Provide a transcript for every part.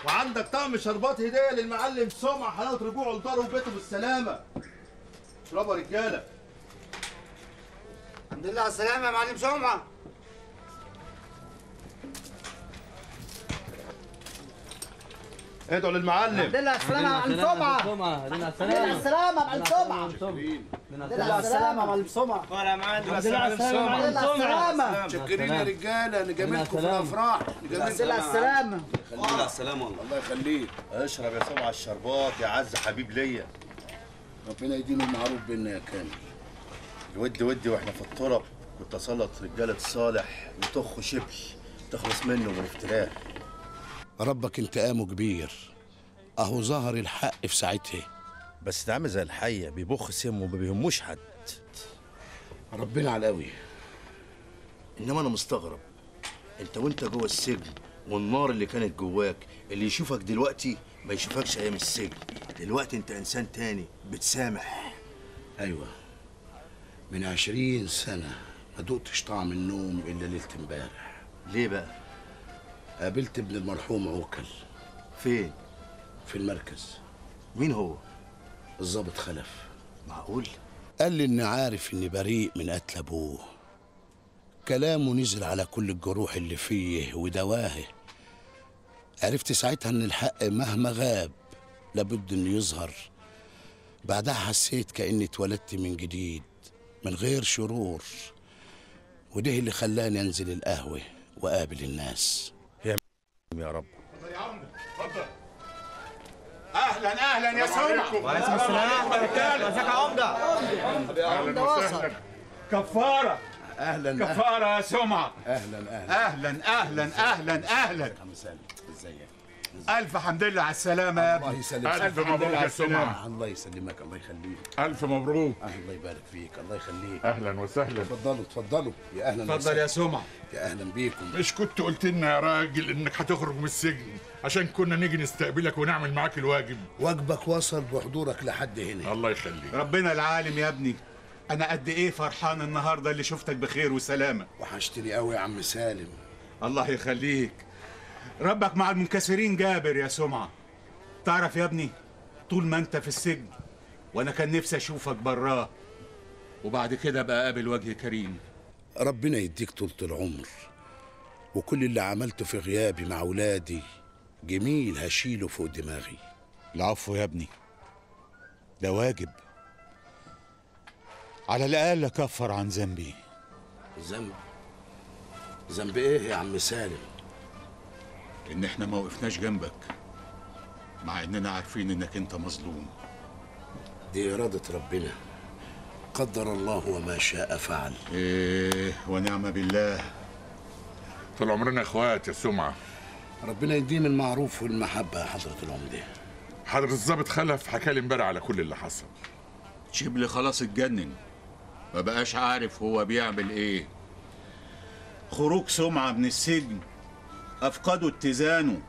وعندك طقم شربات هديه للمعلم سمعه حلاوه رجوعه لداره وبيته بالسلامه اشربوا يا رجاله الحمد لله على السلامة يا معلم سمعة ادعوا للمعلم الحمد لله على السلامة يا معلم سمعة سمعة دينا الحمد لله على السلامة يا معلم سمعة الحمد لله على السلامة يا معلم سمعة ولا معلم الحمد لله على السلامة يا معلم سمعة متشكرين يا رجاله نجاملكم في الافراح الحمد لله على السلامة خلينا على السلامه والله الله يخليك اشرب يا سمعه الشربات يا عز حبيب ليا ربنا يديم المعروف بينا يا كامل الود ودي واحنا في الطرق كنت اسلط رجاله صالح وطخ شبل تخلص منه من افتراه ربك انتقامه كبير اهو ظهر الحق في ساعتها بس ده عامل زي الحيه بيبخ سم وما بيهموش حد ربنا على القوي انما انا مستغرب انت وانت جوه السجن والنار اللي كانت جواك اللي يشوفك دلوقتي ما يشوفكش ايام السجن دلوقتي انت انسان تاني بتسامح ايوه من عشرين سنه ما دقتش طعم النوم الا ليله امبارح ليه بقى قابلت ابن المرحوم عوكل فين في المركز مين هو الضابط خلف معقول قال لي اني عارف اني بريء من قتل ابوه كلامه نزل على كل الجروح اللي فيه ودواهه عرفت ساعتها ان الحق مهما غاب لابد انه يظهر بعدها حسيت كاني اتولدت من جديد من غير شرور وده اللي خلاني انزل القهوه واقابل الناس يا رب اهلا اهلا يا سمعة وعليكم السلام ازيك يا عمده اهلا وسهلا كفاره اهلا كفاره يا سمعة اهلا اهلا اهلا اهلا اهلا اهلا عم سالم ازيك الف حمد لله على السلامه يا الله ابني يسلمك الف مبروك يا سمعة الله يسلمك الله يخليك الف مبروك الله يبارك فيك الله يخليك اهلا وسهلا اتفضلوا اتفضلوا يا اهلا اتفضل وسهلا. يا سمعة يا اهلا بيكم مش كنت قلت لنا يا راجل انك هتخرج من السجن عشان كنا نيجي نستقبلك ونعمل معاك الواجب واجبك وصل بحضورك لحد هنا الله يخليك ربنا العالم يا ابني انا قد ايه فرحان النهارده اللي شفتك بخير وسلامه وحشتني قوي يا عم سالم الله يخليك ربك مع المنكسرين جابر يا سمعه تعرف يا ابني طول ما انت في السجن وانا كان نفسي اشوفك براه وبعد كده بقى قابل وجه كريم ربنا يديك طولة العمر وكل اللي عملته في غيابي مع ولادي جميل هشيله فوق دماغي العفو يا ابني ده واجب على الاقل اكفر عن ذنبي ذنب ذنب ايه يا عم سالم ان احنا ما وقفناش جنبك مع اننا عارفين انك انت مظلوم دي إرادة ربنا قدر الله وما شاء فعل ايه ونعم بالله طول عمرنا اخوات يا سمعة ربنا يديم المعروف والمحبة يا حضرة العمدة حضرة الظابط خلف حكى لي امبارح على كل اللي حصل شبل خلاص اتجنن ما بقاش عارف هو بيعمل ايه خروج سمعة من السجن أفقدوا اتزانه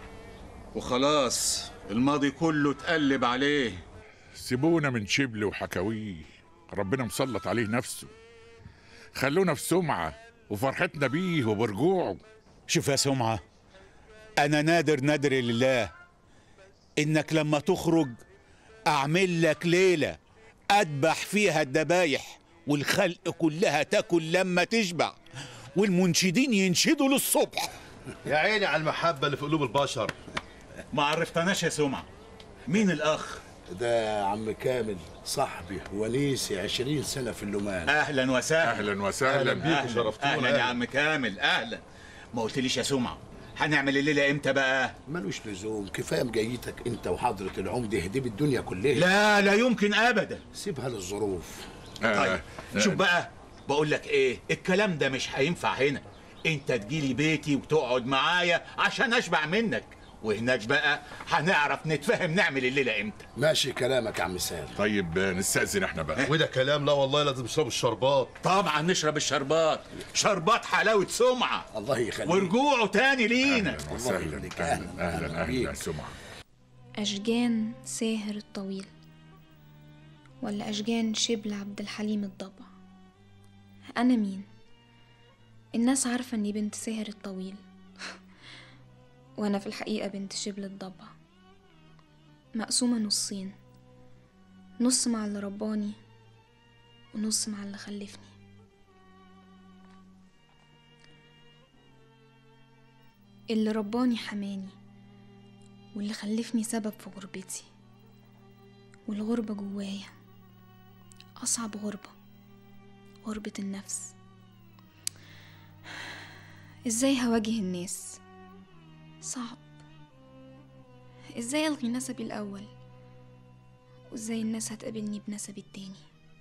وخلاص الماضي كله اتقلب عليه سيبونا من شبل وحكاويه ربنا مسلط عليه نفسه خلونا في سمعة وفرحتنا بيه وبرجوعه شوف يا سمعة أنا نادر نادر لله إنك لما تخرج أعمل لك ليلة أذبح فيها الذبايح والخلق كلها تاكل لما تشبع والمنشدين ينشدوا للصبح يا عيني على المحبه اللي في قلوب البشر ما عرفتناش يا سمعة مين الأخ؟ ده عم كامل صاحبي ونيسي عشرين سنة في اللومان أهلا وسهلا اهلا وسهلا بيك شرفتونا أهلا يا عم كامل أهلا ما قلتليش يا سمعة هنعمل الليلة إمتى بقى؟ ملوش لزوم كفاية مجيتك انت وحضرة العمدة هديب الدنيا كلها لا لا يمكن أبدا سيبها للظروف طيب شوف بقى بقول لك ايه الكلام ده مش هينفع هنا انت تجيلي بيتي وتقعد معايا عشان اشبع منك وهناك بقى هنعرف نتفاهم نعمل الليله امتى ماشي كلامك يا عم سالم طيب نستأذن احنا بقى وده كلام لا والله لازم تشربوا الشربات طبعا نشرب الشربات شربات حلاوه سمعه الله يخليك ورجوعه تاني لينا اهلا وسهلا يخليك. اهلا أهلاً، اهلا أهلاً اهلا بيك. يا سمعة أشجان ساهر الطويل ولا أشجان شبل عبد الحليم الضبع أنا مين؟ الناس عارفة إني بنت ساهر الطويل وأنا في الحقيقة بنت شبل الضبع مقسومة نصين نص مع اللي رباني ونص مع اللي خلفني اللي رباني حماني واللي خلفني سبب في غربتي والغربة جوايا أصعب غربة غربة النفس ازاي هواجه الناس صعب ازاي الغي نسبي الاول وازاي الناس هتقابلني بنسبي التاني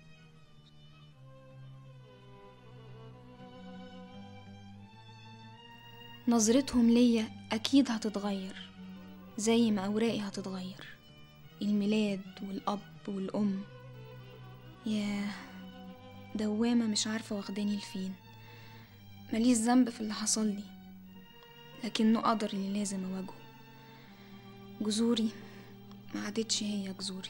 نظرتهم ليا اكيد هتتغير زي ما اوراقي هتتغير الميلاد والاب والام ياه دوامة مش عارفة واخداني لفين ماليش ذنب في اللي حصل لي لكنه قدر اللي لازم اواجهه جذوري ما عادتش هي جذوري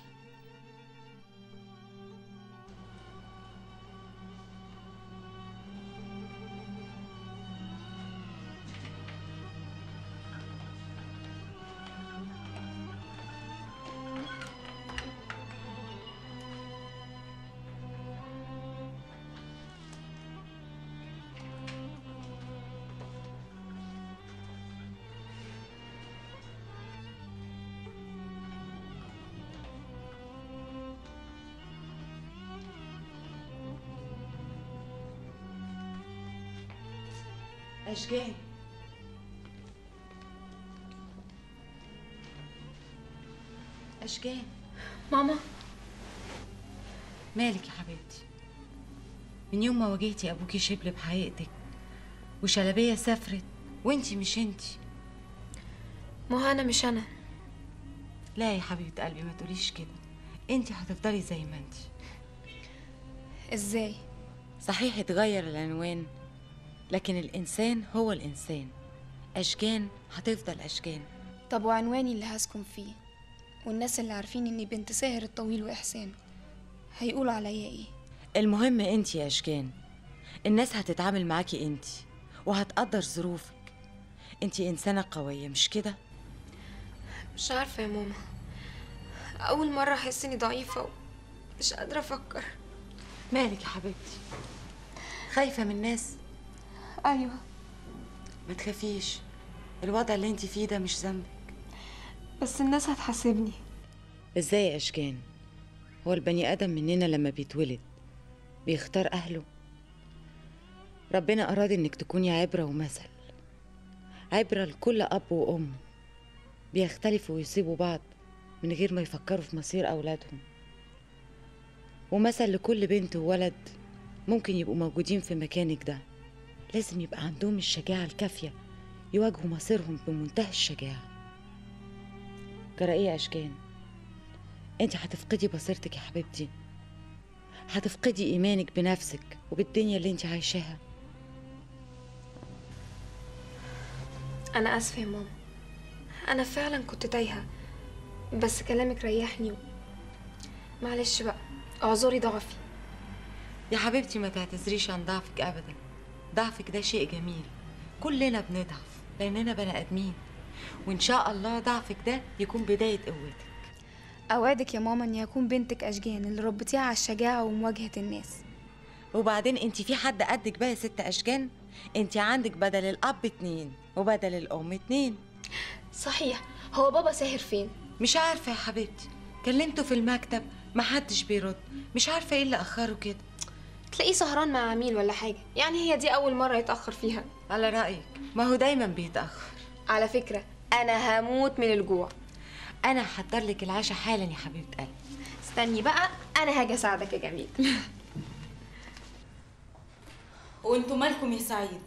أشجان أشجان ماما مالك يا حبيبتي من يوم ما واجهتي أبوكي شبل بحقيقتك وشلبية سافرت وانتي مش انتي ما هو انا مش انا لا يا حبيبة قلبي ما تقوليش كده انتي هتفضلي زي ما انتي ازاي صحيح اتغير العنوان لكن الإنسان هو الإنسان أشجان هتفضل أشجان طب وعنواني اللي هسكن فيه والناس اللي عارفين اني بنت ساهر الطويل واحسان هيقولوا عليا ايه المهم انتي يا أشجان الناس هتتعامل معاكي انتي وهتقدر ظروفك انتي إنسانة قوية مش كده؟ مش عارفه يا ماما اول مره احس اني ضعيفه ومش قادره افكر مالك يا حبيبتي خايفة من الناس ايوه ما تخافيش الوضع اللي انت فيه ده مش ذنبك بس الناس هتحاسبني ازاي يا اشجان هو البني ادم مننا لما بيتولد بيختار اهله ربنا اراد انك تكوني عبره ومثل عبره لكل اب وام بيختلفوا ويسيبوا بعض من غير ما يفكروا في مصير اولادهم ومثل لكل بنت وولد ممكن يبقوا موجودين في مكانك ده لازم يبقى عندهم الشجاعه الكافيه يواجهوا مصيرهم بمنتهى الشجاعه جرى ايه يا اشجان انت هتفقدي بصيرتك يا حبيبتي هتفقدي ايمانك بنفسك وبالدنيا اللي انت عايشاها انا اسفه يا ماما انا فعلا كنت تايهه بس كلامك ريحني و... معلش بقى اعذري ضعفي يا حبيبتي ما تعتذريش عن ضعفك ابدا ضعفك ده شيء جميل كلنا بنضعف لاننا بني ادمين وان شاء الله ضعفك ده يكون بدايه قوتك اوعدك يا ماما اني هكون بنتك اشجان اللي ربيتيها على الشجاعه ومواجهه الناس وبعدين انت في حد قدك بقى يا ست اشجان انت عندك بدل الاب اتنين وبدل الام اتنين صحيح هو بابا ساهر فين مش عارفه يا حبيبتي كلمته في المكتب محدش بيرد مش عارفه ايه اللي اخره كده تلاقيه سهران مع عميل ولا حاجه يعني هي دي اول مره يتاخر فيها على رايك ما هو دايما بيتاخر على فكره انا هموت من الجوع انا هحضر لك العشاء حالا يا حبيبه قلبي استني بقى انا هاجي اساعدك يا جميل وانتوا مالكم يا سعيد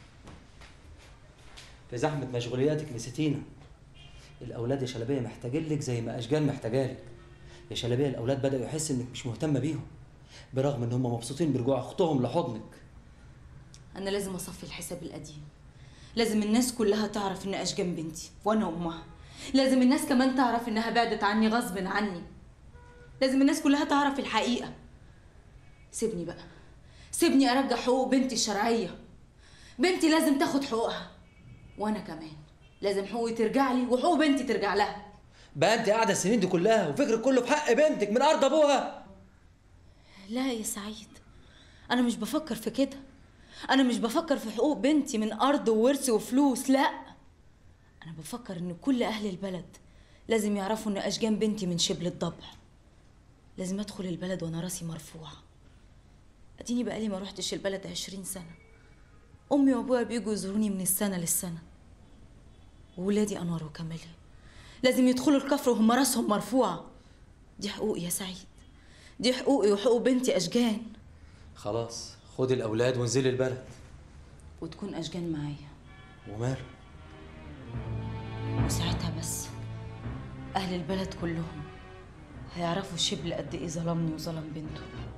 في زحمة مشغولياتك نسيتينا الأولاد يا شلبية محتاجين لك زي ما أشجان محتاجالك يا شلبية الأولاد بدأوا يحسوا إنك مش مهتمة بيهم برغم إن هم مبسوطين برجوع أختهم لحضنك انا لازم اصفي الحساب القديم لازم الناس كلها تعرف ان اشجان بنتي وانا امها لازم الناس كمان تعرف انها بعدت عني غصب عني لازم الناس كلها تعرف الحقيقه سيبني بقى سيبني ارجع حقوق بنتي الشرعيه بنتي لازم تاخد حقوقها وانا كمان لازم حقوقي ترجع لي وحقوق بنتي ترجع لها بقى انت قاعده السنين دي كلها وفكرك كله في حق بنتك من ارض ابوها لا يا سعيد انا مش بفكر في كده انا مش بفكر في حقوق بنتي من ارض وورث وفلوس لا انا بفكر ان كل اهل البلد لازم يعرفوا ان اشجان بنتي من شبل الضبع لازم ادخل البلد وانا راسي مرفوعه اديني بقالي ما روحتش البلد عشرين سنه امي وابويا بيجوا يزوروني من السنه للسنه وولادي انوار وكمالي لازم يدخلوا الكفر وهم راسهم مرفوعه دي حقوقي يا سعيد دي حقوقي وحقوق بنتي اشجان خلاص خدي الاولاد وانزلي البلد وتكون اشجان معايا وماله وساعتها بس اهل البلد كلهم هيعرفوا شبل قد ايه ظلمني وظلم بنته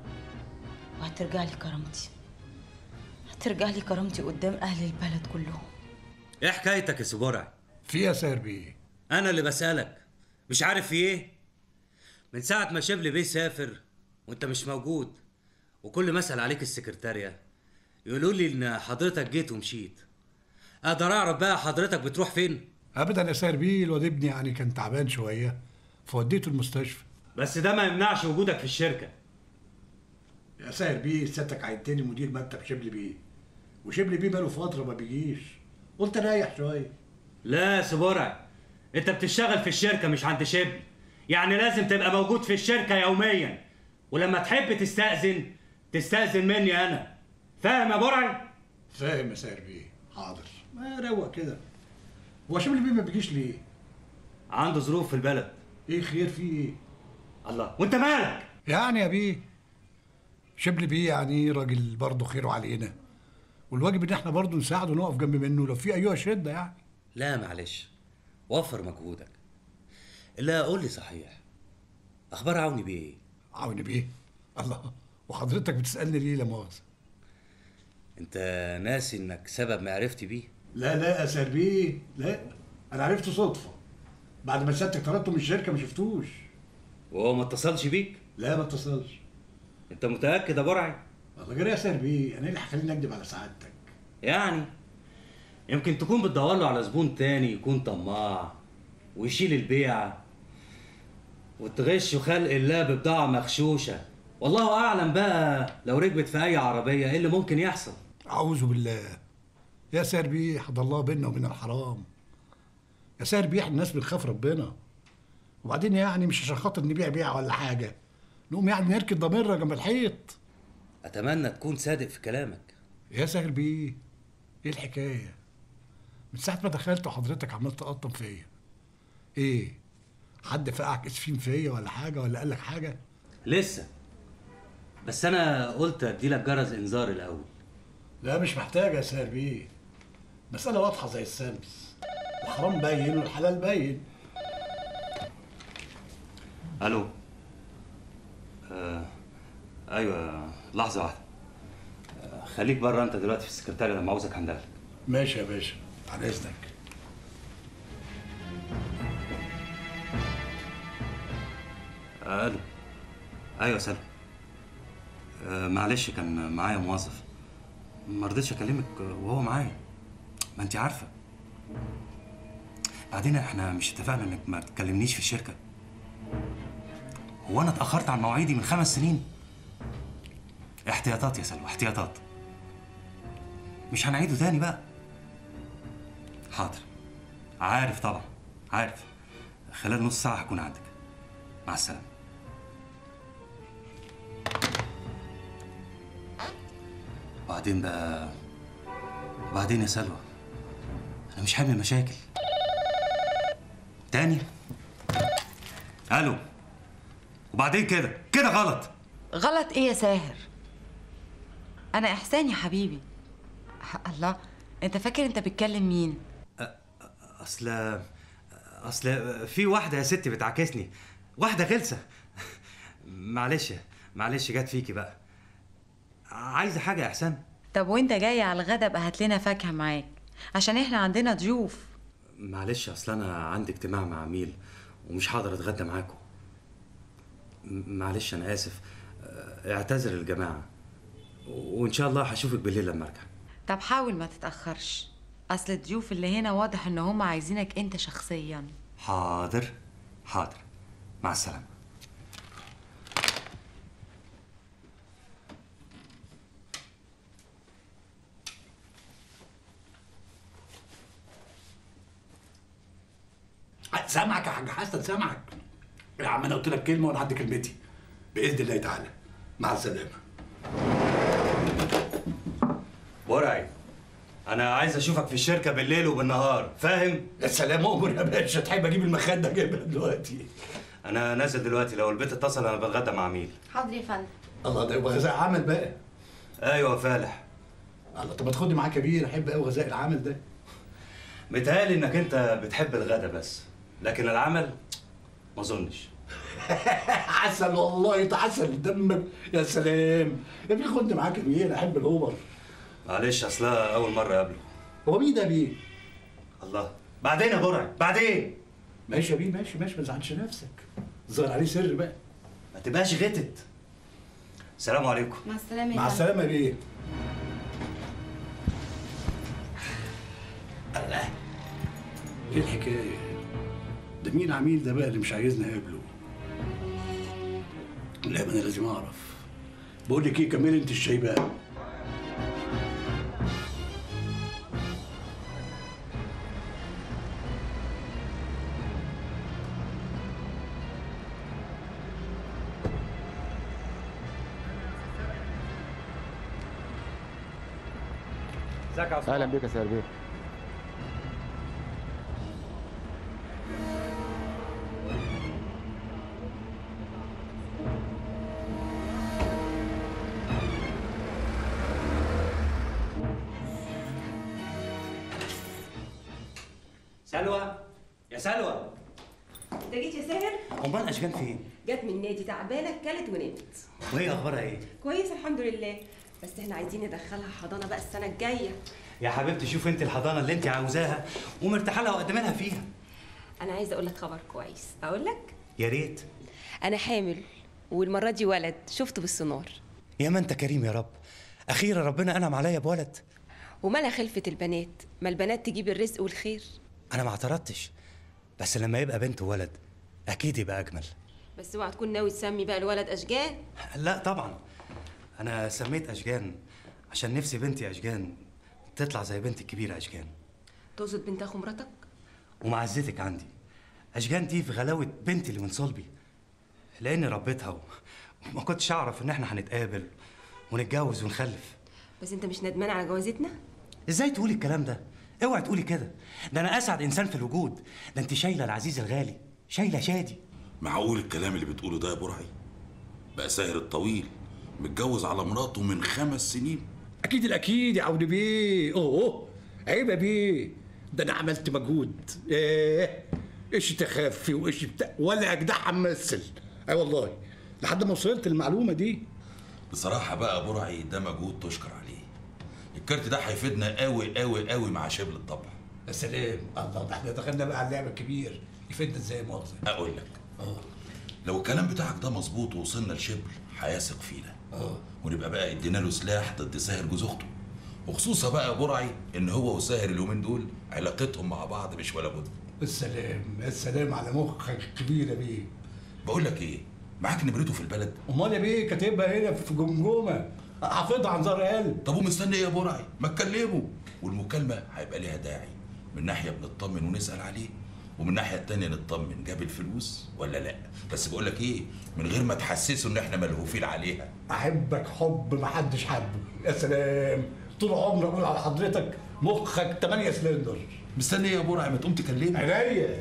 وهترجع لي كرامتي هترجع لي كرامتي قدام اهل البلد كلهم ايه حكايتك يا سبورع في يا سير بيه انا اللي بسالك مش عارف في ايه من ساعه ما شبل بيه سافر وانت مش موجود وكل ما اسال عليك السكرتاريه يقولوا لي ان حضرتك جيت ومشيت اقدر اعرف بقى حضرتك بتروح فين ابدا يا سير بيه الواد ابني يعني كان تعبان شويه فوديته المستشفى بس ده ما يمنعش وجودك في الشركه يا سير بيه سيادتك عينتني مدير مكتب شبل بيه وشبل بيه بقاله فتره ما بيجيش قلت ريح شويه لا يا سبورع انت بتشتغل في الشركه مش عند شبل يعني لازم تبقى موجود في الشركه يوميا ولما تحب تستأذن تستأذن مني انا فاهم يا برعي فاهم يا سير بيه حاضر ما روق كده هو شبل بيه ما بيجيش ليه عنده ظروف في البلد ايه خير فيه ايه الله وانت مالك يعني يا بيه شبل بيه يعني راجل برضه خيره علينا والواجب ان احنا برضه نساعده ونقف جنب منه لو في ايها شده يعني لا معلش وفر مجهودك لا قول لي صحيح اخبار عوني بيه ايه عوني بيه الله وحضرتك بتسالني ليه لا مؤاخذه انت ناسي انك سبب معرفتي بيه لا لا يا سير بيه لا انا عرفته صدفه بعد ما سيادتك طردته من الشركه ما شفتوش وهو ما اتصلش بيك لا ما اتصلش انت متاكد يا برعي والله غير يا سير بيه انا ايه اللي هيخليني اكدب على سعادتك يعني يمكن تكون بتدور له على زبون تاني يكون طماع ويشيل البيعة وتغش خلق الله ببضاعة مغشوشة والله أعلم بقى لو ركبت في أي عربية إيه اللي ممكن يحصل اعوذ بالله يا سير بيه حد الله بينا وبين الحرام يا سير بيه احنا الناس بنخاف ربنا وبعدين يعني مش عشان خاطر نبيع بيعه ولا حاجه نقوم يعني نركن ضميرنا جنب الحيط أتمنى تكون صادق في كلامك يا سهل بيه ايه الحكايه من ساعه ما دخلت وحضرتك عمال تقطم فيا ايه حد فقعك اسفين فيا ولا حاجه ولا قال لك حاجه لسه بس أنا قلت أديلك جرس إنذار الأول لا مش محتاجه يا سهل بيه مساله واضحه زي الشمس الحرام باين والحلال باين ألو آه أيوه لحظة واحدة آه خليك بره أنت دلوقتي في السكرتارية لما عاوزك عندها ماشي يا باشا على اذنك الو ايوه سلمى آه معلش كان معايا موظف ما رضيتش اكلمك وهو معايا ما انت عارفه بعدين احنا مش اتفقنا انك ما تكلمنيش في الشركه هو انا اتاخرت عن مواعيدي من خمس سنين احتياطات يا سلوى احتياطات مش هنعيده تاني بقى حاضر عارف طبعا عارف خلال نص ساعه هكون عندك مع السلامه وبعدين بقى وبعدين يا سلوى انا مش حامل مشاكل تاني الو وبعدين كده كده غلط غلط ايه يا ساهر انا احسان يا حبيبي ح- الله انت فاكر انت بتكلم مين اصل اصل في واحده يا ستي بتعاكسني واحده غلسه معلش معلش جت فيكي بقى عايزه حاجه يا احسان طب وانت جاي على الغدا بقى هات لنا فاكهه معاك عشان احنا عندنا ضيوف معلش اصل انا عندي اجتماع مع عميل ومش هقدر اتغدى معاكم م- معلش انا اسف اه، اعتذر الجماعه وان شاء الله هشوفك بالليل لما ارجع طب حاول ما تتاخرش اصل الضيوف اللي هنا واضح ان هم عايزينك انت شخصيا حاضر حاضر مع السلامة سامعك يا حاج حسن سامعك يا عم انا قلت لك كلمه وانا عندي كلمتي باذن الله تعالى مع السلامه برعي انا عايز اشوفك في الشركة بالليل وبالنهار فاهم؟ يا سلام امر يا باشا تحب اجيب المخده جايبها دلوقتي انا نازل دلوقتي لو البيت اتصل انا بتغدى مع عميل حاضر يا فندم الله ده يبقى غذاء عمل بقى ايوه يا فالح الله طب ما تاخدني معاك كبير احب قوي غذاء العمل ده متهيألي انك انت بتحب الغدا بس لكن العمل ما اظنش عسل والله تعسل دمك يا سلام يا ابني خدني معاك كبير احب الاوبر معلش اصلها اول مرة اقابله هو مين ده بيه؟ الله بعدين يا برعي بعدين ماشي يا بيه ماشي ماشي ما تزعلش نفسك ظهر عليه سر بقى ما تبقاش غتت السلام عليكم مع السلامة يا مع فندم. السلامه يا بيه الله ايه الحكايه ده مين عميل ده بقى اللي مش عايزني اقابله لا ما انا لازم اعرف بقول لك ايه كملي انت الشاي بقى ازيك يا اهلا بك يا سير بيه سلوى يا سلوى انت جيت يا ساهر امال اشجان فين؟ جت من النادي تعبانه كلت ونمت وهي اخبارها ايه؟ كويس الحمد لله بس احنا عايزين ندخلها حضانه بقى السنه الجايه يا حبيبتي شوف انت الحضانه اللي انت عاوزاها ومرتاحه لها وقدمي لها فيها انا عايزه اقول لك خبر كويس اقول لك يا ريت انا حامل والمره دي ولد شفته بالسونار يا ما انت كريم يا رب اخيرا ربنا انعم عليا بولد ومالها خلفه البنات ما البنات تجيب الرزق والخير انا ما اعترضتش بس لما يبقى بنت وولد اكيد يبقى اجمل بس اوعى تكون ناوي تسمي بقى الولد اشجان لا طبعا انا سميت اشجان عشان نفسي بنتي اشجان تطلع زي بنتي الكبيره اشجان تقصد بنت اخو مراتك ومعزتك عندي اشجان دي في غلاوه بنتي اللي من صلبي لاني ربيتها و- وما كنتش اعرف ان احنا هنتقابل ونتجوز ونخلف بس انت مش ندمان على جوازتنا ازاي تقولي الكلام ده اوعي تقولي كده ده انا اسعد انسان في الوجود ده انت شايله العزيز الغالي شايله شادي معقول الكلام اللي بتقوله ده يا برعي بقى ساهر الطويل متجوز على مراته من خمس سنين اكيد الاكيد يا عودي بيه اوه عيب يا بيه ده انا عملت مجهود ايه ايش تخافي وايش بتاع ولا اجدع امثل اي والله لحد ما وصلت المعلومه دي بصراحة بقى يا برعي ده مجهود تشكر عليه الكارت ده هيفيدنا قوي قوي قوي مع شبل الطبع يا سلام الله ده احنا دخلنا بقى على اللعبه الكبير يفيدنا ازاي مؤاخذه اقول لك لو الكلام بتاعك ده مظبوط ووصلنا لشبل هيثق فينا ونبقى بقى ادينا له سلاح ضد ساهر جوز اخته وخصوصا بقى يا برعي ان هو وساهر اليومين دول علاقتهم مع بعض مش ولا بد السلام السلام على مخك الكبير يا بيه بقول لك ايه معاك نمرته في البلد امال يا بيه كاتبها هنا في جمجمه حافظها عن ظهر قلب طب ومستني ايه يا برعي ما تكلمه والمكالمه هيبقى ليها داعي من ناحيه بنطمن ونسال عليه ومن الناحيه التانيه نطمن جاب الفلوس ولا لا بس بقول لك ايه من غير ما تحسسه ان احنا ملهوفين عليها احبك حب محدش حبه يا سلام طول عمري اقول على حضرتك مخك 8 سلندر مستني ايه يا برعي ما تقوم تكلمه عينيا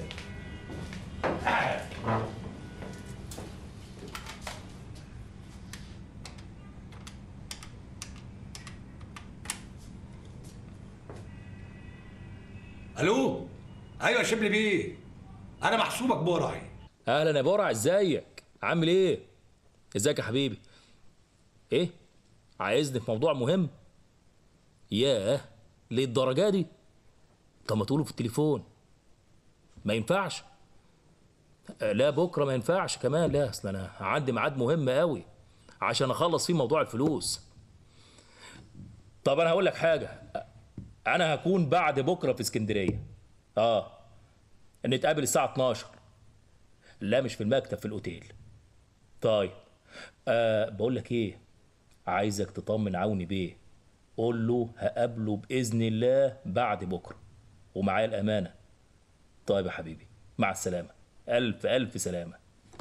الو ايوه يا شبلي بيه انا محسوبك برعي اهلا يا برع ازيك عامل ايه ازيك يا حبيبي ايه عايزني في موضوع مهم ياه للدرجه دي طب ما تقوله في التليفون ما ينفعش آه، لا بكره ما ينفعش كمان لا اصل انا عندي ميعاد مهم قوي عشان اخلص فيه موضوع الفلوس طب انا هقول لك حاجه انا هكون بعد بكره في اسكندريه اه نتقابل الساعه 12 لا مش في المكتب في الاوتيل طيب آه بقول لك ايه عايزك تطمن عوني بيه قول له هقابله باذن الله بعد بكره ومعايا الامانه طيب يا حبيبي مع السلامه الف الف سلامه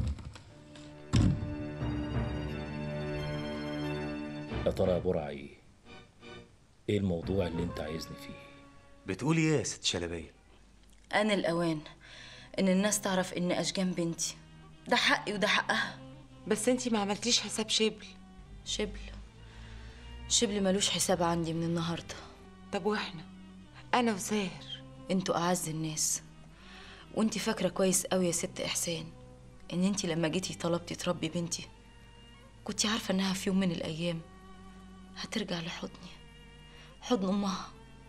يا ترى يا برعي ايه الموضوع اللي انت عايزني فيه بتقولي ايه يا ست شلبيه أنا الأوان إن الناس تعرف إن أشجان بنتي ده حقي وده حقها بس انتي ما عملتيش حساب شبل شبل شبل ملوش حساب عندي من النهاردة طب واحنا أنا وساهر انتوا أعز الناس وانتي فاكرة كويس قوي يا ست إحسان إن انتي لما جيتي طلبتي تربي بنتي كنتي عارفة إنها في يوم من الأيام هترجع لحضني حضن أمها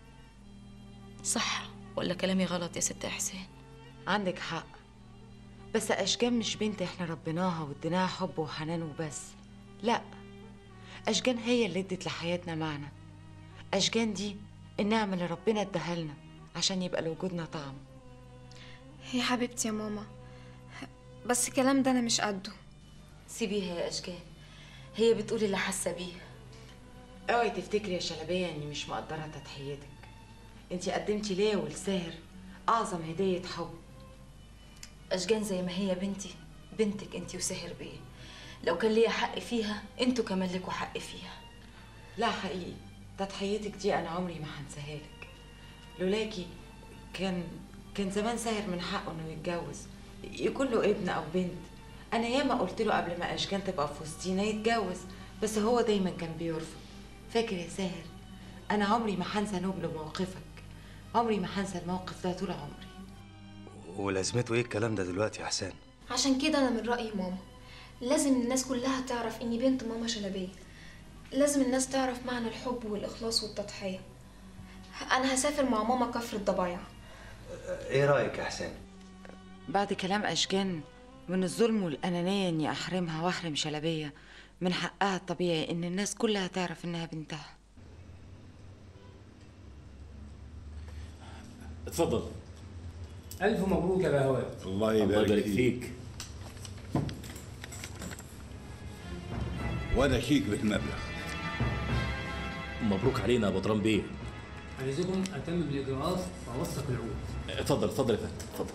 صح ولا كلامي غلط يا ست إحسان عندك حق بس أشجان مش بنت احنا ربيناها واديناها حب وحنان وبس لا أشجان هي اللي ادت لحياتنا معنى أشجان دي النعمة اللي ربنا اداها لنا عشان يبقى لوجودنا طعم يا حبيبتي يا ماما بس الكلام ده انا مش قده سيبيها يا أشجان هي بتقول اللي حاسة بيه اوعي تفتكري يا شلبية اني مش مقدرة تضحيتك انتي قدمتي ليا ولساهر اعظم هدية حب أشجان زي ما هي بنتي بنتك انتي وسهر بيه لو كان ليا حق فيها انتوا كمان لكوا حق فيها لا حقيقي تضحيتك دي انا عمري ما هنساها لك لولاكي كان كان زمان ساهر من حقه انه يتجوز يكون له ابن او بنت انا ياما قلت له قبل ما اشجان تبقى في وسطينا يتجوز بس هو دايما كان بيرفض فاكر يا ساهر انا عمري ما هنسى نبل موقفك عمري ما هنسى الموقف ده طول عمري ولازمته ايه الكلام ده دلوقتي يا حسان عشان كده انا من رأيي ماما لازم الناس كلها تعرف اني بنت ماما شلبية لازم الناس تعرف معنى الحب والإخلاص والتضحية أنا هسافر مع ماما كفر الضبايع ايه رايك يا حسان بعد كلام أشجان من الظلم والأنانية إني أحرمها وأحرم شلبية من حقها الطبيعي إن الناس كلها تعرف إنها بنتها اتفضل ألف مبروك يا بهوات الله الله يبارك فيك ولا شيك بالمبلغ مبروك علينا يا بدران بيه عايزكم أتم بالإجراءات وأوثق العقود اتفضل اتفضل يا فندم اتفضل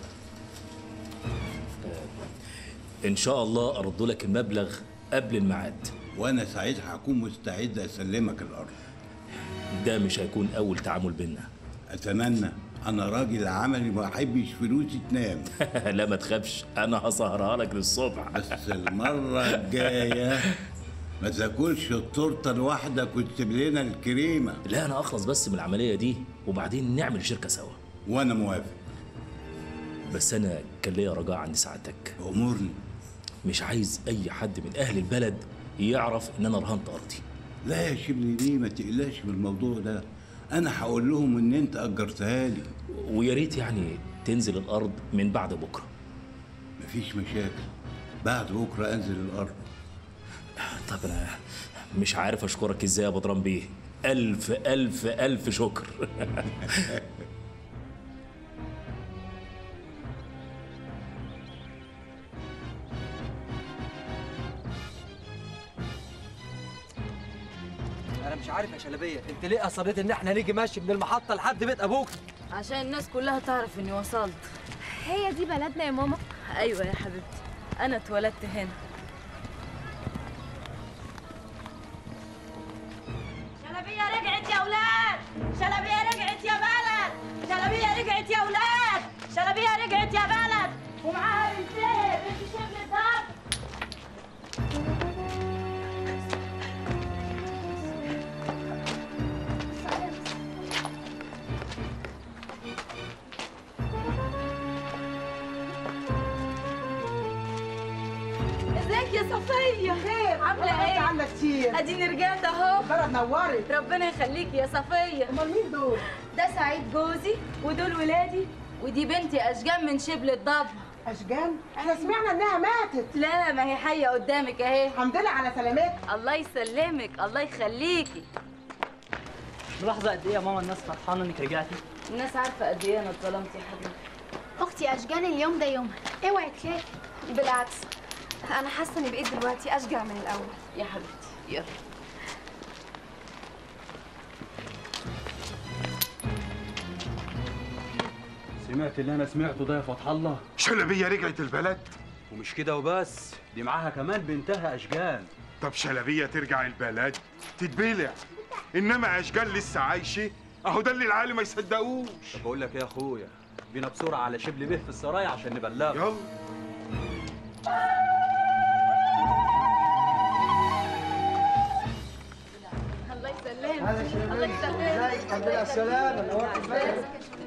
آه، ان شاء الله ارد لك المبلغ قبل الميعاد وانا ساعتها هكون مستعد اسلمك الارض ده مش هيكون اول تعامل بينا اتمنى انا راجل عملي ما احبش فلوسي تنام لا ما تخافش انا هسهرها لك للصبح بس المره الجايه ما تاكلش التورته لوحدك وتسيب لنا الكريمه لا انا اخلص بس من العمليه دي وبعدين نعمل شركه سوا وانا موافق بس انا كان ليا رجاء عند سعادتك امورني مش عايز اي حد من اهل البلد يعرف ان انا رهنت ارضي لا يا شبلي ليه ما تقلقش بالموضوع ده انا هقول لهم ان انت اجرتها لي ويا ريت يعني تنزل الارض من بعد بكره مفيش مشاكل بعد بكره انزل الارض طب انا مش عارف اشكرك ازاي يا بدران بيه الف الف الف شكر انا مش عارف يا شلبيه انت ليه اصريت ان احنا نيجي ماشي من المحطه لحد بيت ابوك عشان الناس كلها تعرف اني وصلت هي دي بلدنا يا ماما ايوه يا حبيبتي انا اتولدت هنا شلبية رجعت يا ولاد شلبية رجعت يا بلد شلبية رجعت يا ولاد شلبية رجعت يا بلد ومعاها بنتين بنت شبل الضرب ازيك يا صفية خير عاملة ايه؟ عاملة كتير اديني رجعت اهو بلد نورت ربنا يخليكي يا صفية امال مين دول؟ ده سعيد جوزي ودول ولادي ودي بنتي اشجان من شبل الضبع اشجان؟ احنا سمعنا انها ماتت لا ما هي حية قدامك اهي الحمد لله على سلامتها الله يسلمك الله يخليكي ملاحظه قد ايه يا ماما الناس فرحانه انك رجعتي الناس عارفه قد ايه انا اتظلمت يا حبيبي اختي اشجان اليوم ده يومها اوعي تخافي بالعكس انا حاسه اني بقيت دلوقتي اشجع من الاول يا حبيبتي يلا سمعت اللي انا سمعته ده يا فتح الله شلبيه رجعت البلد ومش كده وبس دي معاها كمان بنتها اشجان طب شلبيه ترجع البلد تتبلع انما اشجان لسه عايشه اهو ده اللي العالم ما يصدقوش طب بقول لك إيه يا اخويا بينا بسرعه على شبل بيه في السرايا عشان نبلغه يلا الله يسلمك هذا شلبية. الله يسلمك ازيك؟ الحمد لله على السلامة. نورت البلد.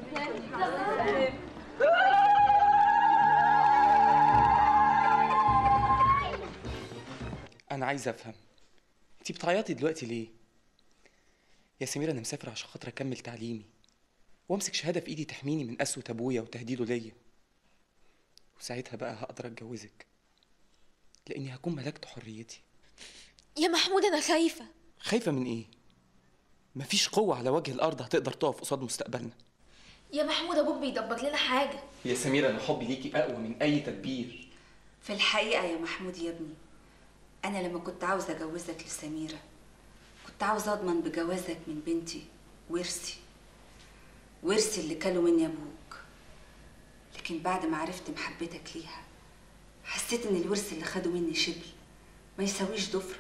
انا عايز افهم انتي بتعيطي دلوقتي ليه يا سميرة انا مسافر عشان خاطر اكمل تعليمي وامسك شهاده في ايدي تحميني من قسوه ابويا وتهديده ليا وساعتها بقى هقدر اتجوزك لاني هكون ملكت حريتي يا محمود انا خايفه خايفه من ايه مفيش قوه على وجه الارض هتقدر تقف قصاد مستقبلنا يا محمود ابوك بيدبر لنا حاجه يا سميرة انا حبي ليكي اقوى من اي تدبير في الحقيقة يا محمود يا ابني أنا لما كنت عاوزة أجوزك لسميرة كنت عاوزة أضمن بجوازك من بنتي ورثي ورثي اللي كلوا مني أبوك لكن بعد ما عرفت محبتك ليها حسيت إن الورث اللي خده مني شبل ما يساويش ضفرك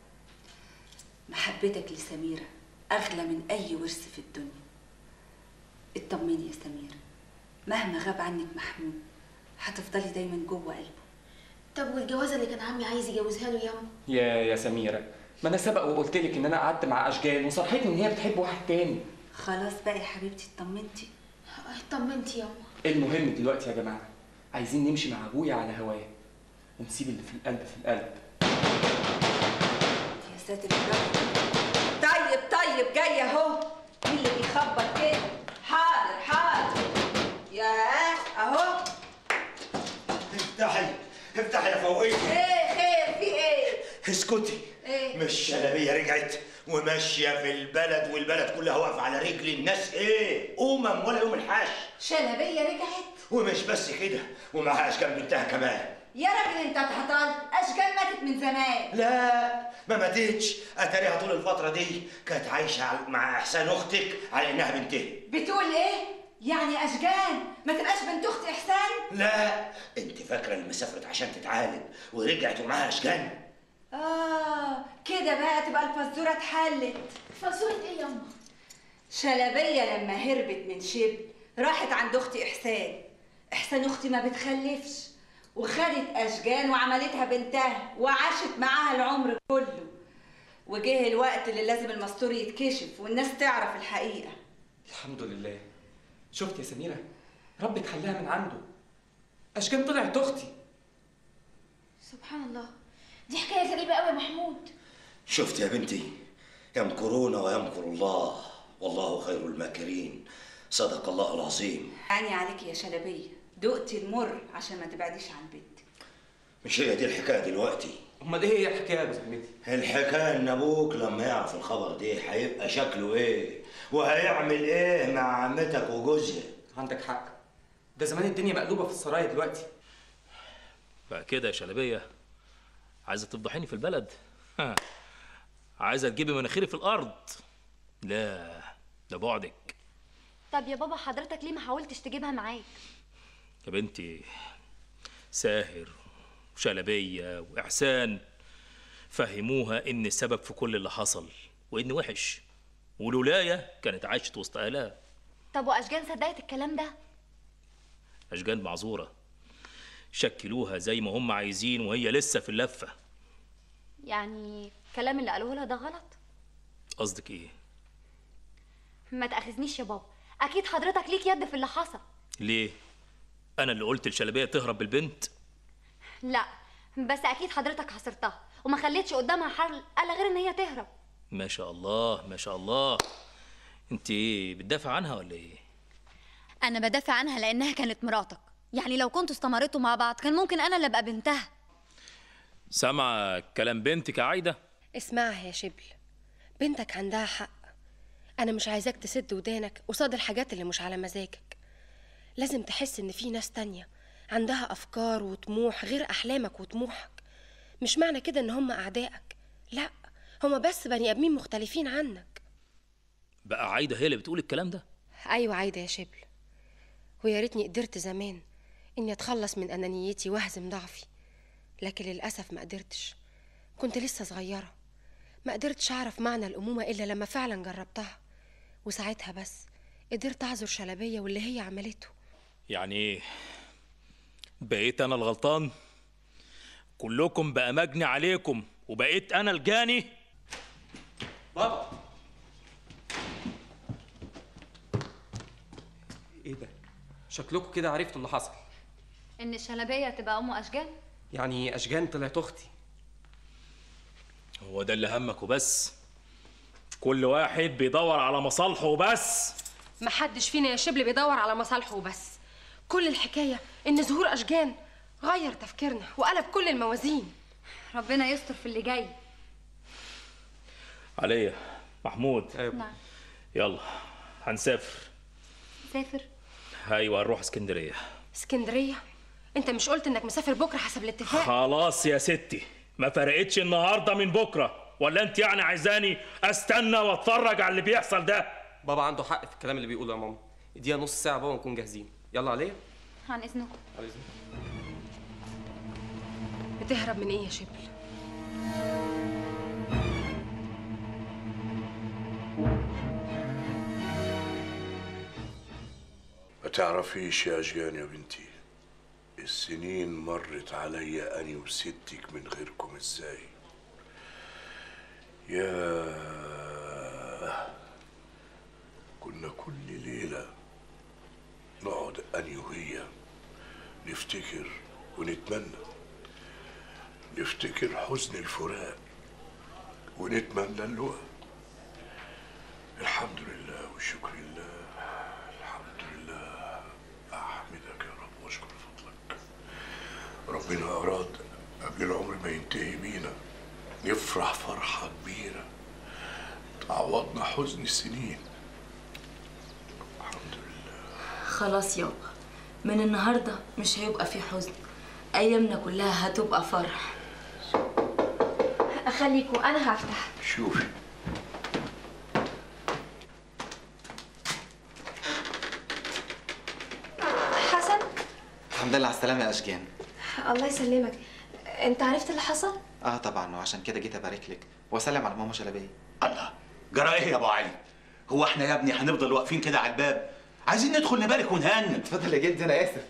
محبتك لسميرة أغلى من أي ورث في الدنيا اطمني يا سميرة مهما غاب عنك محمود هتفضلي دايما جوه قلبه طب والجوازه اللي كان عمي عايز يجوزها له ياما يا يا سميرة ما انا سبق وقلت لك ان انا قعدت مع اشجان وصرحتني ان هي بتحب واحد تاني خلاص بقى يا حبيبتي اطمنتي طمنتي ياما المهم دلوقتي يا جماعه عايزين نمشي مع ابويا على هواه ونسيب اللي في القلب في القلب يا ساتر يا رب طيب طيب جاي اهو مين اللي بيخبط كده حاضر حاضر ياه اهو افتحي افتحي يا فوقية ايه خير في ايه اسكتي ايه مش شلبية رجعت وماشية في البلد والبلد كلها واقفة على رجل الناس ايه أمم ولا يوم الحاش شلبيه رجعت ومش بس كده ومعها أشكال بنتها كمان يا راجل انت اتهطلت اشجان ماتت من زمان لا ما ماتتش اتاريها طول الفترة دي كانت عايشة على- مع إحسان أختك على إنها بنتها بتقول ايه يعني اشجان ما تبقاش بنت اخت احسان لا انت فاكرة إن سافرت عشان تتعالج ورجعت ومعاها أشكال اه كده بقى تبقى الفزوره اتحلت فزوره ايه ياما شلبيه لما هربت من شبل راحت عند اختي احسان احسان اختي ما بتخلفش وخدت اشجان وعملتها بنتها وعاشت معاها العمر كله وجه الوقت اللي لازم المستور يتكشف والناس تعرف الحقيقه الحمد لله شفت يا سميرة ربك حلها من عنده اشجان طلعت اختي سبحان الله دي حكايه غريبه قوي يا محمود شفت يا بنتي يمكرون ويمكر الله والله خير الماكرين صدق الله العظيم عيني عليك يا شلبيه دقتي المر عشان ما تبعديش عن بنتك مش هي دي الحكايه دلوقتي امال ايه هي الحكايه يا بسمتي الحكايه ان ابوك لما يعرف الخبر ده هيبقى شكله ايه وهيعمل ايه مع عمتك وجوزها عندك حق ده زمان الدنيا مقلوبه في السرايا دلوقتي بقى كده يا شلبيه عايزه تفضحيني في البلد ها. عايزه تجيبي مناخيري في الارض لا ده بعدك طب يا بابا حضرتك ليه ما حاولتش تجيبها معاك يا بنتي ساهر وشلبيه واحسان فهموها ان السبب في كل اللي حصل وان وحش ولولايا كانت عاشت وسط اهلها طب واشجان صدقت الكلام ده اشجان معذوره شكلوها زي ما هم عايزين وهي لسه في اللفه يعني الكلام اللي قالوه لها ده غلط قصدك ايه ما تاخذنيش يا بابا اكيد حضرتك ليك يد في اللي حصل ليه انا اللي قلت الشلبيه تهرب بالبنت لا بس اكيد حضرتك حصرتها وما خليتش قدامها حل الا غير ان هي تهرب ما شاء الله ما شاء الله انت ايه بتدافع عنها ولا ايه انا بدافع عنها لانها كانت مراتك يعني لو كنتوا استمرتوا مع بعض كان ممكن انا اللي ابقى بنتها سامعه كلام بنتك يا عايده اسمعها يا شبل بنتك عندها حق انا مش عايزاك تسد ودانك قصاد الحاجات اللي مش على مزاجك لازم تحس ان في ناس تانية عندها افكار وطموح غير احلامك وطموحك مش معنى كده ان هم اعدائك لا هما بس بني ادمين مختلفين عنك بقى عايده هي اللي بتقول الكلام ده ايوه عايده يا شبل ويا ريتني قدرت زمان اني اتخلص من انانيتي واهزم ضعفي لكن للاسف ما قدرتش كنت لسه صغيره ما قدرتش اعرف معنى الامومه الا لما فعلا جربتها وساعتها بس قدرت اعذر شلبيه واللي هي عملته يعني ايه بقيت انا الغلطان كلكم بقى مجني عليكم وبقيت انا الجاني بابا ايه ده شكلكم كده عرفتوا اللي حصل ان الشلبيه تبقى ام اشجان يعني اشجان طلعت اختي هو ده اللي همك وبس كل واحد بيدور على مصالحه وبس محدش فينا يا شبل بيدور على مصالحه وبس كل الحكايه ان ظهور اشجان غير تفكيرنا وقلب كل الموازين ربنا يستر في اللي جاي عليا محمود نعم يلا هنسافر سافر ايوه هنروح اسكندريه اسكندريه انت مش قلت انك مسافر بكره حسب الاتفاق خلاص يا ستي ما فرقتش النهارده من بكره ولا انت يعني عايزاني استنى واتفرج على اللي بيحصل ده بابا عنده حق في الكلام اللي بيقوله يا ماما اديها نص ساعه بابا ونكون جاهزين يلا عليا عن اذنكم على إذنك. بتهرب من ايه يا شبل ما تعرفيش يا أشجان يا بنتي السنين مرت عليا أني وستك من غيركم إزاي يا كنا كل ليلة نقعد أني وهي نفتكر ونتمنى نفتكر حزن الفراق ونتمنى اللقاء الحمد لله والشكر لله الحمد لله أحمدك يا رب وأشكر فضلك ربنا أراد قبل العمر ما ينتهي بينا نفرح فرحة كبيرة تعوضنا حزن السنين خلاص يابا من النهارده مش هيبقى في حزن ايامنا كلها هتبقى فرح اخليكوا انا هفتح شوفي حسن الحمد لله على السلامة يا أشجان الله يسلمك انت عرفت اللي حصل اه طبعا وعشان كده جيت ابارك لك واسلم على ماما شلبيه الله جرى ايه يا ابو علي هو احنا يا ابني هنفضل واقفين كده على الباب عايزين ندخل نبارك ونهنن اتفضل يا جدي انا اسف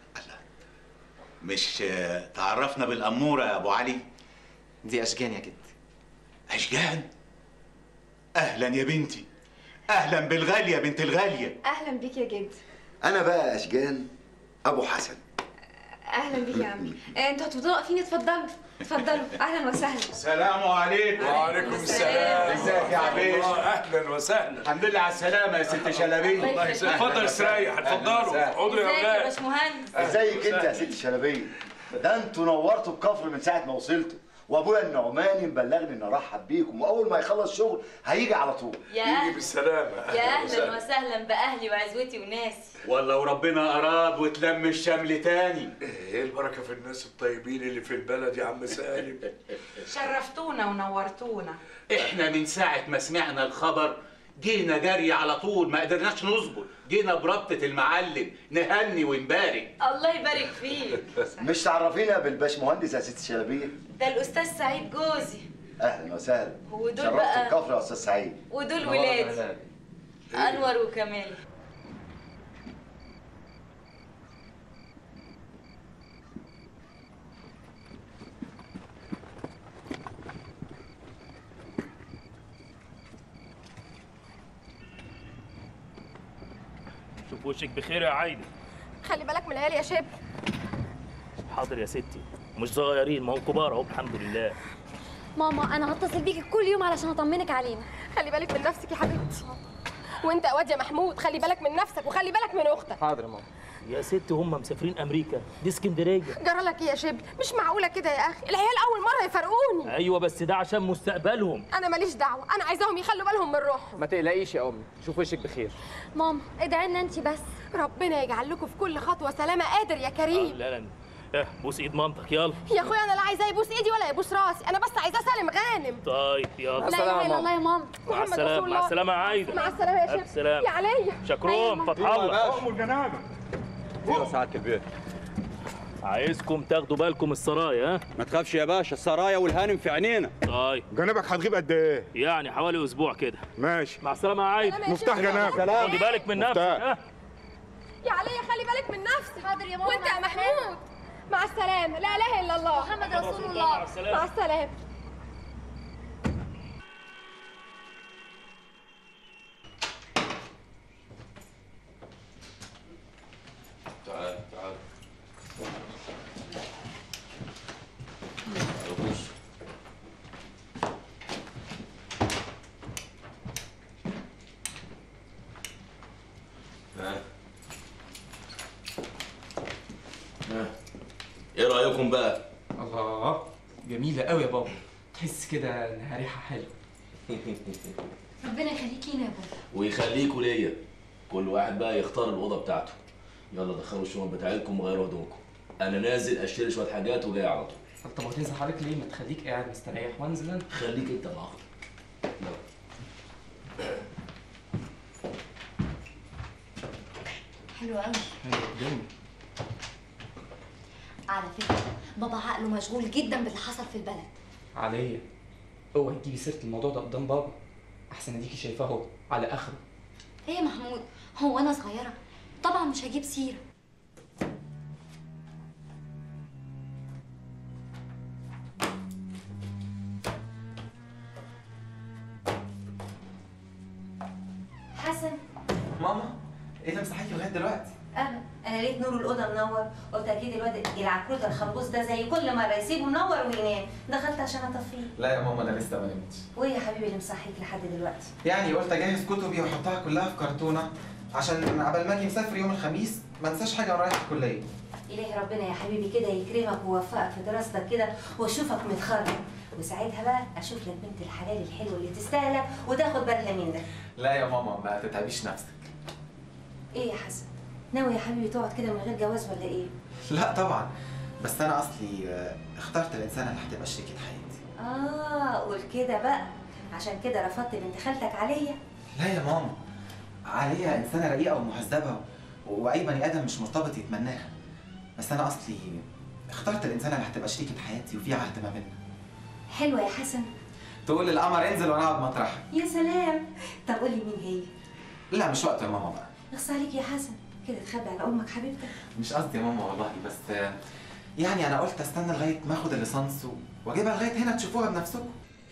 مش آه، تعرفنا بالاموره يا ابو علي دي اشجان يا جد اشجان اهلا يا بنتي اهلا بالغاليه بنت الغاليه اهلا بيك يا جد انا بقى اشجان ابو حسن اهلا بيك يا عمي آه، انتوا هتفضلوا واقفين اتفضلوا اتفضلوا اهلا وسهلا السلام عليكم وعليكم السلام ازيك يا عبيش اهلا وسهلا الحمد لله على السلامه يا ست شلبيه الله يسلمك. اتفضل استريح، اتفضلوا. اقعدوا يا ازيك يا ولاد. باشمهندس ازيك انت يا ست شلبيه ده انتوا نورتوا الكفر من ساعه ما وصلتوا وابويا النعماني مبلغني ان ارحب بيكم واول ما يخلص شغل هيجي على طول يا أهلا. بالسلامه يا اهلا وسهلا باهلي وعزوتي وناسي والله وربنا اراد وتلم الشمل تاني ايه البركه في الناس الطيبين اللي في البلد يا عم سالم شرفتونا ونورتونا احنا من ساعة ما سمعنا الخبر جينا جري على طول ما قدرناش نصبر جينا بربطة المعلم نهني ونبارك الله يبارك فيك مش تعرفينا بالباشمهندس يا ست شلبيه ده الاستاذ سعيد جوزي اهلا وسهلا ودول شرفت بقى- الكفر يا استاذ سعيد ودول ولادي انور وكمال شوف وشك بخير يا عايده خلي بالك من العيال يا شبل حاضر يا ستي مش صغيرين ما هم كبار اهو الحمد لله ماما انا هتصل بيكي كل يوم علشان اطمنك علينا خلي بالك من نفسك يا حبيبتي وانت يا واد يا محمود خلي بالك من نفسك وخلي بالك من اختك حاضر يا ماما يا ست هم مسافرين امريكا دي اسكندريه جرى لك ايه يا شبل مش معقوله كده يا اخي العيال اول مره يفرقوني ايوه بس ده عشان مستقبلهم انا ماليش دعوه انا عايزاهم يخلوا بالهم من روحهم ما تقلقيش يا امي شوف وشك بخير ماما ادعي لنا انت بس ربنا يجعل لكم في كل خطوه سلامه قادر يا كريم لا لا اه بوس ايد مامتك يلا يا اخويا انا لا عايزاه يبوس ايدي ولا يبوس راسي انا بس عايزاه سالم غانم طيب يلا لا اله الا الله يا ماما مع محمد السلامه رسول مع الله السلامه يا عايده مع السلامه يا ألف شيخ سلامة. يا عليا شكرون فتح الله أم الجنابة يا سعادة البيت عايزكم تاخدوا بالكم السرايا ها ما تخافش يا باشا السرايا والهانم في عينينا طيب جنابك هتغيب قد ايه؟ يعني حوالي اسبوع كده ماشي مع السلامه يا عايده سلام يا مفتاح شيخ. جنابك خدي بالك من نفسك مفتاح. ها يا عليا خلي بالك من نفسك حاضر يا ماما وانت مع يا محمود مع السلامه لا اله الا الله محمد رسول مع الله السلامه مع السلامه تعال تعال تعال بص ها ها ايه رايكم بقى الله جميله قوي يا بابا تحس كده انها ريحه حلوه ربنا يخليك لينا يا بابا ويخليكوا ليا كل واحد بقى يختار الاوضه بتاعته يلا دخلوا الشنط بتاعتكم وغيروا هدومكم انا نازل اشتري شويه حاجات وجاي على طول طب هتنزل حضرتك ليه ما تخليك قاعد مستريح وانزل انا خليك انت مع اختك يلا حلو قوي جميل على فكره بابا عقله مشغول جدا باللي حصل في البلد عليا اوعي تجيبي سيره الموضوع ده قدام بابا احسن اديكي شايفاه اهو على اخره ايه يا محمود هو انا صغيره طبعا مش هجيب سيره حسن ماما ايه اللي مصحيكي لغايه دلوقتي؟ انا انا لقيت نور الاوضه منور قلت اكيد الواد العكروت الخلبوس ده زي كل مره يسيبه منور وينام دخلت عشان اطفيه لا يا ماما انا لسه ما نمتش وايه يا حبيبي اللي مصحيك لحد دلوقتي يعني قلت اجهز كتبي واحطها كلها في كرتونه عشان عبال ما اجي مسافر يوم الخميس ما انساش حاجه وانا رايح الكليه الهي ربنا يا حبيبي كده يكرمك ويوفقك في دراستك كده واشوفك متخرج وساعتها بقى اشوف لك بنت الحلال الحلوه اللي تستاهلك وتاخد بالها منك لا يا ماما ما تتعبيش نفسك ايه يا حسن ناوي يا حبيبي تقعد كده من غير جواز ولا ايه لا طبعا بس انا اصلي آه، اخترت الانسانه اللي هتبقى شريكه حياتي اه قول كده بقى عشان كده رفضت بنت خالتك عليا لا يا ماما عليا انسانه رقيقه ومهذبه واي بني ادم مش مرتبط يتمناها بس انا اصلي اخترت الانسانه اللي هتبقى شريكه حياتي وفي عهد ما بيننا حلوه يا حسن تقول القمر انزل وانا اقعد مطرحك يا سلام طب قولي مين هي لا مش وقت يا ماما بقى اخص عليك يا حسن كده تخبي على امك حبيبتك مش قصدي يا ماما والله بس آه، يعني انا قلت استنى لغايه ما اخد الليسانس و- واجيبها لغايه هنا تشوفوها بنفسكم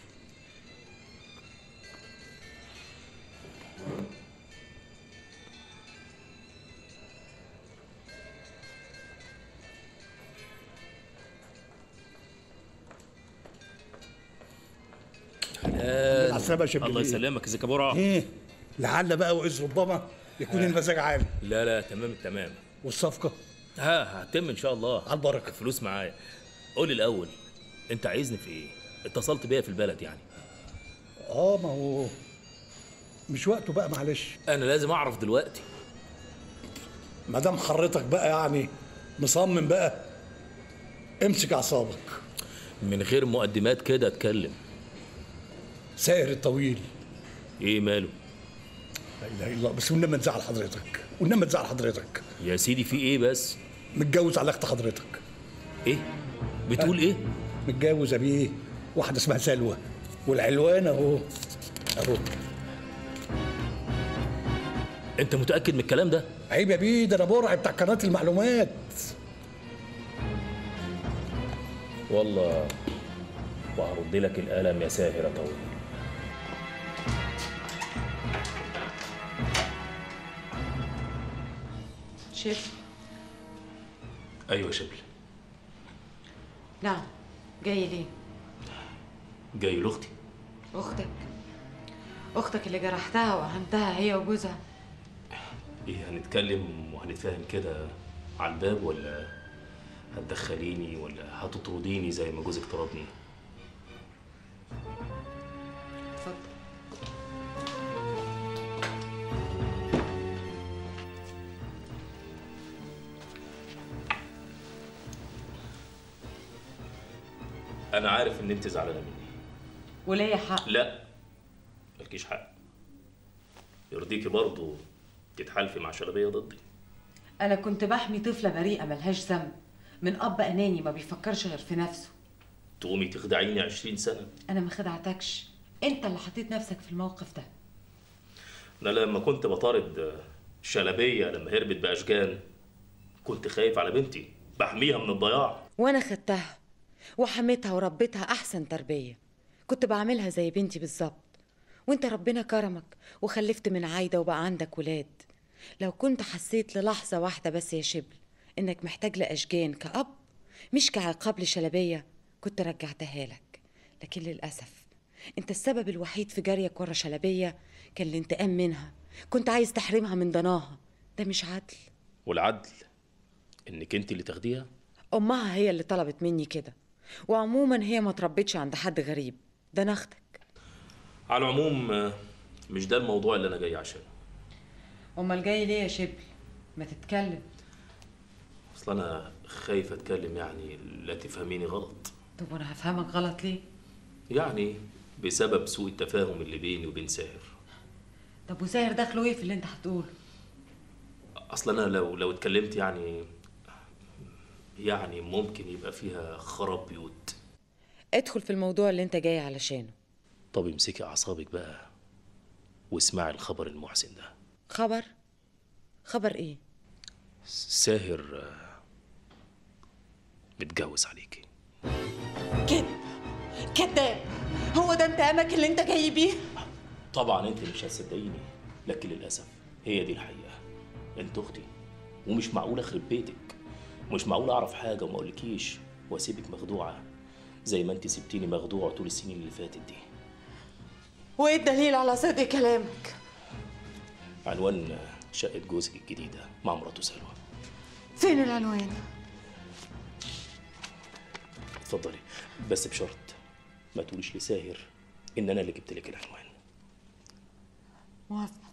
على السلامة يا شباب الله يسلمك ازيك يا ابو رعب ايه لعل بقى واذ ربما يكون آه. المزاج عالي لا لا تمام التمام والصفقه ها هتم ان شاء الله على البركه الفلوس معايا قول لي الاول انت عايزني في ايه اتصلت بيا في البلد يعني اه ما هو مش وقته بقى معلش انا لازم اعرف دلوقتي ما دام حضرتك بقى يعني مصمم بقى امسك اعصابك من غير مقدمات كده اتكلم سائر الطويل ايه ماله لا اله الا الله بس والنبي تزعل حضرتك والنبي تزعل حضرتك يا سيدي في ايه بس متجوز على اخت حضرتك ايه بتقول ايه متجوز بيه واحده اسمها سلوى والعلوان اهو اهو انت متاكد من الكلام ده عيب يا بيه ده انا برعي بتاع قناه المعلومات والله وهرد لك القلم يا ساهر يا طويل شيف ايوه يا شبل نعم جاي ليه جاي لاختي اختك اختك اللي جرحتها وهنتها هي وجوزها ايه هنتكلم وهنتفاهم كده على الباب ولا هتدخليني ولا هتطرديني زي ما جوزك طردني اتفضل انا عارف ان انت زعلانه مني وليا حق لا مالكيش حق يرضيكي برضه تتحالفي مع شلبيه ضدي انا كنت بحمي طفله بريئه ملهاش ذنب من اب اناني ما بيفكرش غير في نفسه تقومي تخدعيني عشرين سنه انا ما خدعتكش انت اللي حطيت نفسك في الموقف ده انا لما كنت بطارد شلبيه لما هربت باشجان كنت خايف على بنتي بحميها من الضياع وانا خدتها وحميتها وربيتها احسن تربيه كنت بعملها زي بنتي بالظبط وانت ربنا كرمك وخلفت من عايده وبقى عندك ولاد لو كنت حسيت للحظه واحده بس يا شبل انك محتاج لاشجان كاب مش كعقاب لشلبيه كنت رجعتها لك لكن للاسف انت السبب الوحيد في جريك ورا شلبيه كان الانتقام منها كنت عايز تحرمها من ضناها ده مش عدل والعدل انك انت اللي تاخديها امها هي اللي طلبت مني كده وعموما هي ما تربتش عند حد غريب ده انا اختك على العموم آه، مش ده الموضوع اللي انا جاي عشانه امال جاي ليه يا شبل ما تتكلم اصل انا خايف اتكلم يعني لا تفهميني غلط طب وانا هفهمك غلط ليه يعني بسبب سوء التفاهم اللي بيني وبين ساهر طب وساهر دخله ايه في اللي انت هتقوله اصل انا لو لو اتكلمت يعني يعني ممكن يبقى فيها خراب بيوت ادخل في الموضوع اللي انت جاي علشانه طب امسكي اعصابك بقى واسمعي الخبر المحزن ده خبر خبر ايه ساهر آه، متجوز عليكي كده كذاب هو ده انتقامك اللي انت جاي بيه طبعا انت مش هتصدقيني لكن للاسف هي دي الحقيقه انت اختي ومش معقول اخرب بيتك مش معقول اعرف حاجه وما اقولكيش واسيبك مخدوعه زي ما انت سبتيني مخدوعه طول السنين اللي فاتت دي وايه الدليل على صدق كلامك عنوان شقه جوزك الجديده مع مراته سلوى فين العنوان اتفضلي بس بشرط ما تقوليش لساهر ان انا اللي جبت لك العنوان موافقه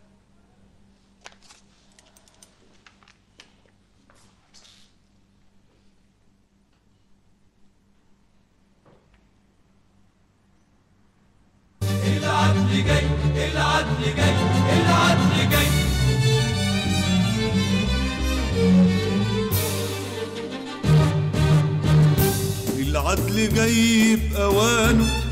العدل جاي العدل جاي العدل جاي العدل جاي بأوانه